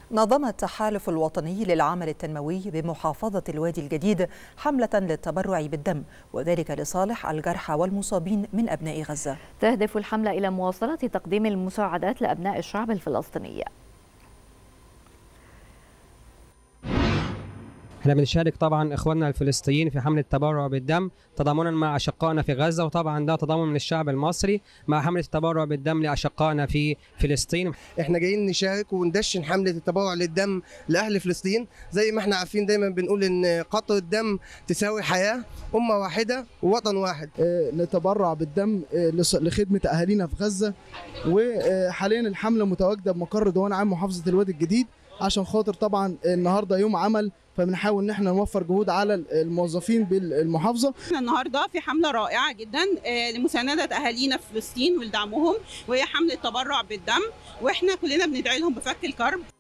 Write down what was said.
نظم التحالف الوطني للعمل التنموي بمحافظة الوادي الجديد حملة للتبرع بالدم وذلك لصالح الجرحى والمصابين من أبناء غزة تهدف الحملة إلى مواصلة تقديم المساعدات لأبناء الشعب الفلسطيني احنا بنشارك طبعا اخواننا الفلسطينيين في حمله التبرع بالدم تضامنا مع اشقائنا في غزه وطبعا ده تضامن من الشعب المصري مع حمله التبرع بالدم لاشقائنا في فلسطين احنا جايين نشارك وندشن حمله التبرع للدم لاهل فلسطين زي ما احنا عارفين دايما بنقول ان قطره الدم تساوي حياه امه واحده ووطن واحد اه نتبرع بالدم اه لخدمه اهالينا في غزه وحاليا الحمله متواجده بمقر ديوان عام محافظه الوادي الجديد عشان خاطر طبعا النهارده يوم عمل فبنحاول ان احنا نوفر جهود على الموظفين بالمحافظه احنا النهارده في حمله رائعه جدا لمسانده اهالينا في فلسطين ولدعمهم وهي حمله تبرع بالدم واحنا كلنا بندعي لهم بفك الكرب